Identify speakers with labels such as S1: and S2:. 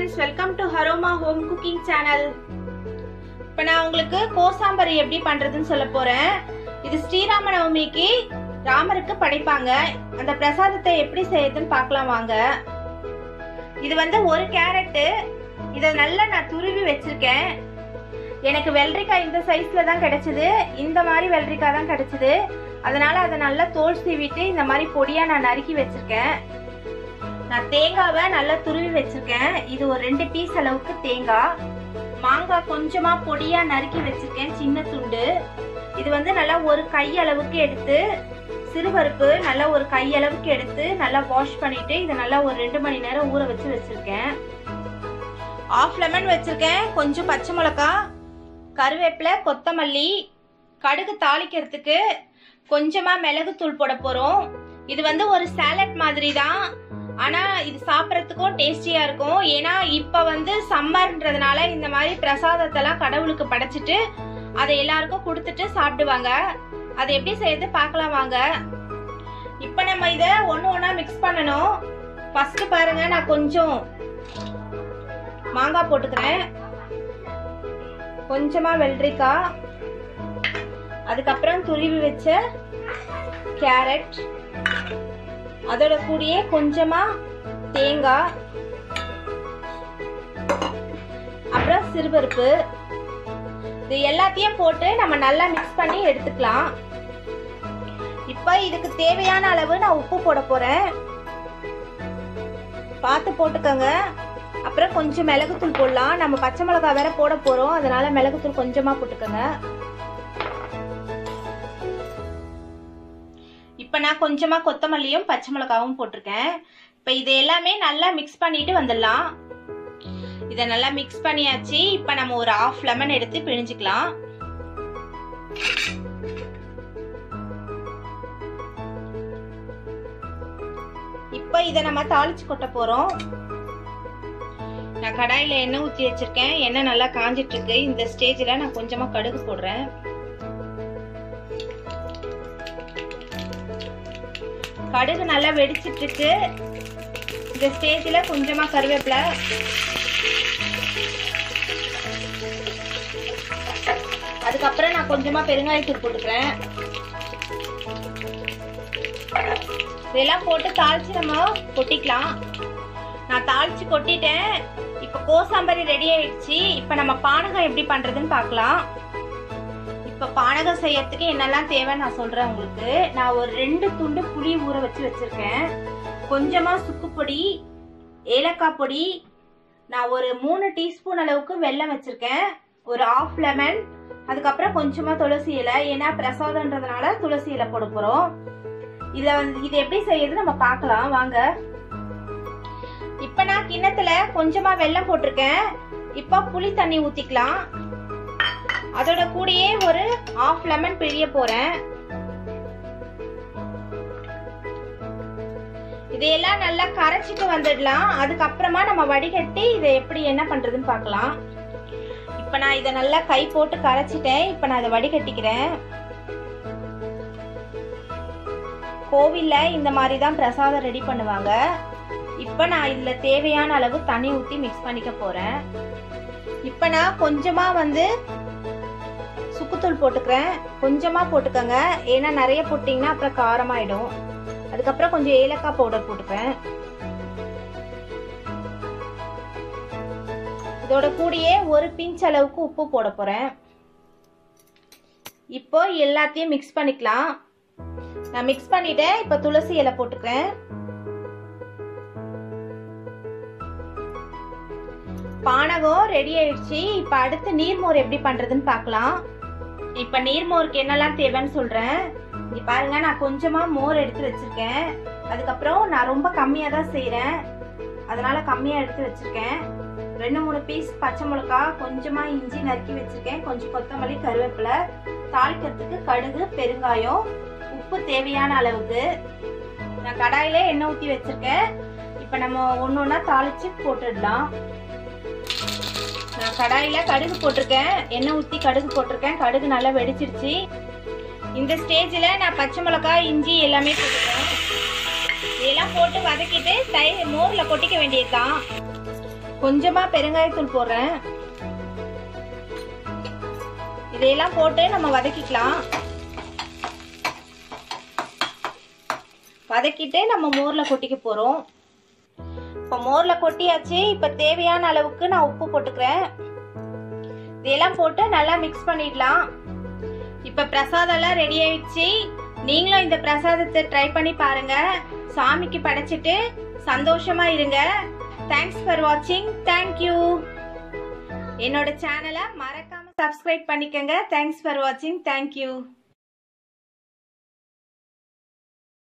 S1: friends welcome to ஹரோமா home cooking channel இப்போ நான் உங்களுக்கு கோசாம்பரி எப்படி பண்றதுன்னு சொல்ல போறேன் இது ஸ்ரீராம நவமிக்கு ராமருக்கு படைப்பாங்க அந்த பிரசாதத்தை எப்படி செய்யறதுன்னு பார்க்கலாம் வாங்க இது வந்து ஒரு கேரட்டு இதை நல்லா நான் துருவி வச்சிருக்கேன் எனக்கு வெள்ளரிக்காய் இந்த சைஸ்ல தான் கிடைச்சது இந்த மாதிரி வெள்ளரிக்காய் தான் கிடைச்சது அதனால அதை நல்லா தோல் சீவிட்டு இந்த மாதிரி பொடியா நான் நறுக்கி வச்சிருக்கேன் நான் தேங்காவை நல்லா துருவி வச்சிருக்கேன் இது ஒரு ரெண்டு பீஸ் அளவுக்கு தேங்காய் மாங்காய் கொஞ்சமா பொடியா நறுக்கி வச்சிருக்கேன் சின்ன துண்டு இது வந்து நல்லா ஒரு கை அளவுக்கு எடுத்து சிறுபருப்பு நல்லா ஒரு கை அளவுக்கு எடுத்து நல்லா வாஷ் பண்ணிட்டு இதை நல்லா ஒரு ரெண்டு மணி நேரம் ஊற வச்சு வச்சிருக்கேன் ஆஃப் லெமன் வச்சிருக்கேன் கொஞ்சம் பச்சை மிளகா கருவேப்பிலை கொத்தமல்லி கடுகு தாளிக்கிறதுக்கு கொஞ்சமா மிளகுத்தூள் போட போறோம் இது வந்து ஒரு சாலட் மாதிரி தான் ஆனா இது சாப்பிட்றதுக்கும் டேஸ்டியா இருக்கும் ஏன்னா இப்ப வந்து சம்மர்ன்றதுனால இந்த மாதிரி பிரசாதத்தெல்லாம் கடவுளுக்கு படைச்சிட்டு அதை எல்லாருக்கும் கொடுத்துட்டு சாப்பிடுவாங்க அதை எப்படி செய்யறது பார்க்கலாம் வாங்க இப்ப நம்ம இத ஒண்ணு ஒண்ணா மிக்ஸ் பண்ணணும் ஃபர்ஸ்ட் பாருங்க நான் கொஞ்சம் மாங்காய் போட்டுக்கிறேன் கொஞ்சமா வெள்ளரிக்காய் அதுக்கப்புறம் துருவி வச்ச கேரட் அதோட கூடயே கொஞ்சமா தேங்காய் அப்புறம் சிறுபருப்பு இது எல்லாத்தையும் போட்டு நம்ம நல்லா மிக்ஸ் பண்ணி எடுத்துக்கலாம் இப்போ இதுக்கு தேவையான அளவு நான் உப்பு போட போறேன் பார்த்து போட்டுக்கோங்க அப்புறம் கொஞ்சம் மிளகுத்தூள் போடலாம் நம்ம பச்சை மிளகாய் வேற போட போறோம் அதனால மிளகுத்தூள் கொஞ்சமா போட்டுக்கோங்க இப்போ நான் கொஞ்சமா கொத்தமல்லியும் பச்சை மிளகாவும் போட்டிருக்கேன் இப்போ இது எல்லாமே நல்லா மிக்ஸ் பண்ணிட்டு வந்துடலாம் இதை நல்லா மிக்ஸ் பண்ணியாச்சு இப்போ நம்ம ஒரு ஆஃப் லெமன் எடுத்து பிழிஞ்சுக்கலாம் இப்போ இதை நம்ம தாளிச்சு கொட்ட போறோம் நான் கடாயில எண்ணெய் ஊத்தி வச்சிருக்கேன் எண்ணெய் நல்லா காஞ்சிட்டு இருக்கு இந்த ஸ்டேஜ்ல நான் கொஞ்சமா கடுகு போடுறேன் கடுகு நல்லா வெடிச்சிட்டு இருக்கு இந்த ஸ்டேஜ்ல கொஞ்சமா கருவேப்பிலை அதுக்கப்புறம் நான் கொஞ்சமா பெருங்காயத்தூள் போட்டுக்கிறேன் இதெல்லாம் போட்டு தாளிச்சு நம்ம கொட்டிக்கலாம் நான் தாளிச்சு கொட்டிட்டேன் இப்போ கோசாம்பரி ரெடி ஆயிடுச்சு இப்போ நம்ம பானகம் எப்படி பண்றதுன்னு பார்க்கலாம் இப்போ பானகம் செய்யறதுக்கு என்னெல்லாம் தேவை நான் சொல்றேன் உங்களுக்கு நான் ஒரு ரெண்டு துண்டு புளி ஊற வச்சு வச்சிருக்கேன் கொஞ்சமா சுக்கு பொடி ஏலக்காய் பொடி நான் ஒரு மூணு டீஸ்பூன் அளவுக்கு வெல்லம் வச்சிருக்கேன் ஒரு ஆஃப் லெமன் அதுக்கப்புறம் கொஞ்சமா துளசி இலை ஏன்னா பிரசாதம்ன்றதுனால துளசி இலை போட போறோம் இத வந்து இது எப்படி செய்யறது நம்ம பார்க்கலாம் வாங்க இப்ப நான் கிண்ணத்துல கொஞ்சமா வெல்லம் போட்டிருக்கேன் இப்ப புளி தண்ணி ஊத்திக்கலாம் அதோட கூடயே ஒரு ஆஃப் லெமன் பிழிய போறேன் இதையெல்லாம் நல்லா கரைச்சிட்டு வந்துடலாம் அதுக்கப்புறமா நம்ம வடிகட்டி இதை எப்படி என்ன பண்றதுன்னு பார்க்கலாம் இப்ப நான் இதை நல்லா கை போட்டு கரைச்சிட்டேன் இப்ப நான் இதை வடிகட்டிக்கிறேன் கோவில்ல இந்த மாதிரி தான் பிரசாதம் ரெடி பண்ணுவாங்க இப்ப நான் இதுல தேவையான அளவு தண்ணி ஊத்தி மிக்ஸ் பண்ணிக்க போறேன் இப்ப நான் கொஞ்சமா வந்து சுக்குத்தூள் போட்டுக்கிறேன் கொஞ்சமா போட்டுக்கோங்க ஏன்னா நிறைய போட்டிங்கன்னா அப்புறம் காரமாயிடும் அதுக்கப்புறம் கொஞ்சம் ஏலக்காய் பவுடர் போட்டுப்பேன் இதோட கூடயே ஒரு பிஞ்ச் அளவுக்கு உப்பு போட போறேன் இப்போ எல்லாத்தையும் மிக்ஸ் பண்ணிக்கலாம் நான் மிக்ஸ் பண்ணிட்டேன் இப்போ துளசி இலை போட்டுக்கிறேன் பானகம் ரெடி ஆயிடுச்சு இப்போ அடுத்து நீர்மோர் எப்படி பண்றதுன்னு பார்க்கலாம் இப்போ நீர்மோருக்கு என்னெல்லாம் தேவைன்னு சொல்றேன் இங்க பாருங்க நான் கொஞ்சமா மோர் எடுத்து வச்சிருக்கேன் அதுக்கப்புறம் நான் ரொம்ப கம்மியா தான் செய்யறேன் அதனால கம்மியா எடுத்து வச்சிருக்கேன் ரெண்டு மூணு பீஸ் பச்சை மிளகா கொஞ்சமா இஞ்சி நறுக்கி வச்சிருக்கேன் கொஞ்சம் கொத்தமல்லி கருவேப்பிலை தாளிக்கிறதுக்கு கடுகு பெருங்காயம் உப்பு தேவையான அளவுக்கு நான் கடாயில எண்ணெய் ஊத்தி வச்சிருக்கேன் இப்ப நம்ம ஒன்னு ஒன்னா தாளிச்சு போட்டுடலாம் நான் கடாயில கடுகு போட்டிருக்கேன் எண்ணெய் ஊத்தி கடுகு போட்டிருக்கேன் கடுகு நல்லா வெடிச்சிருச்சு இந்த ஸ்டேஜ்ல நான் பச்சை மிளகாய் இஞ்சி எல்லாமே போட்டுக்கிறேன் இதெல்லாம் போட்டு வதக்கிட்டு தயிர் மோர்ல கொட்டிக்க வேண்டியதுதான் கொஞ்சமா பெருங்காயத்தூள் போடுறேன் இதையெல்லாம் போட்டு நம்ம வதக்கிக்கலாம் வதக்கிட்டு நம்ம மோர்ல கொட்டிக்க போறோம் இப்போ மோர்ல கொட்டியாச்சு இப்போ தேவையான அளவுக்கு நான் உப்பு போட்டுக்கிறேன் இதெல்லாம் போட்டு நல்லா மிக்ஸ் பண்ணிடலாம் இப்போ பிரசாதம்லாம் ரெடி ஆயிடுச்சு நீங்களும் இந்த பிரசாதத்தை ட்ரை பண்ணி பாருங்க சாமிக்கு படைச்சிட்டு சந்தோஷமா இருங்க தேங்க்ஸ் ஃபார் வாட்சிங் தேங்க்யூ என்னோட சேனலை மறக்காம சப்ஸ்கிரைப் பண்ணிக்கங்க தேங்க்ஸ் ஃபார் வாட்சிங் தேங்க்யூ